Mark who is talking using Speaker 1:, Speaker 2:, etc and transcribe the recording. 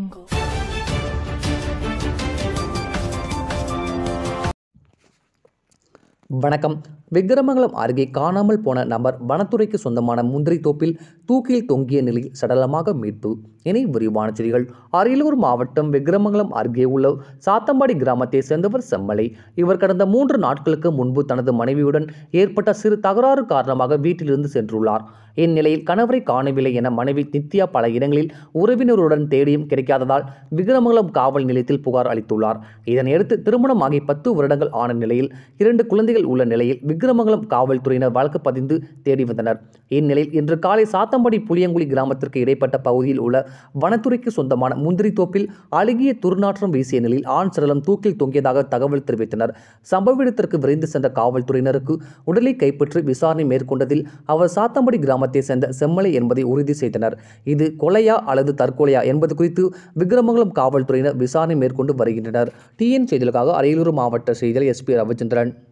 Speaker 1: வணக்கம் விக்கிரமங்கலம் அருகே காணாமல் போன நபர் வனத்துறைக்கு சொந்தமான முந்திரி தோப்பில் தூக்கில் தொங்கிய நிலையில் சடலமாக மீட்பு இனி விரிவான செய்திகள் அரியலூர் மாவட்டம் விக்கிரமங்கலம் அருகே உள்ள சாத்தம்பாடி கிராமத்தை சேர்ந்தவர் செம்மலை இவர் கடந்த மூன்று நாட்களுக்கு முன்பு தனது மனைவியுடன் ஏற்பட்ட சிறு தகராறு காரணமாக வீட்டிலிருந்து சென்றுள்ளார் இந்நிலையில் கணவரை காணவில்லை என மனைவி நித்யா பல இடங்களில் உறவினருடன் தேடியும் கிடைக்காததால் விக்கிரமங்கலம் காவல் நிலையத்தில் புகார் அளித்துள்ளார் இதனையடுத்து திருமணமாகி பத்து வருடங்கள் ஆன நிலையில் இரண்டு குழந்தைகள் உள்ள நிலையில் விக்கிரமங்கலம் காவல்துறையினர் வழக்கு பதிந்து தேடி வந்தனர் இந்நிலையில் இன்று காலை சாத்தம்படி புளியங்குழி கிராமத்திற்கு இடைப்பட்ட பகுதியில் உள்ள வனத்துறைக்கு சொந்தமான முந்திரி தோப்பில் அழுகிய துர்நாற்றம் வீசிய நிலையில் ஆண் சடலம் தூக்கில் தொங்கியதாக தகவல் தெரிவித்தனர் சம்பவ இடத்திற்கு விரைந்து சென்ற காவல்துறையினருக்கு உடலை கைப்பற்றி விசாரணை மேற்கொண்டதில் அவர் சாத்தம்படி கிராமத்தை சேர்ந்த செம்மலை என்பதை உறுதி செய்தனர் இது கொலையா அல்லது தற்கொலையா என்பது குறித்து விக்கிரமங்கலம் காவல்துறையினர் விசாரணை மேற்கொண்டு வருகின்றனர் டிஎன் செய்திகளுக்காக அரியலூர் மாவட்ட செய்தியாளர் எஸ்பி ரவிச்சந்திரன்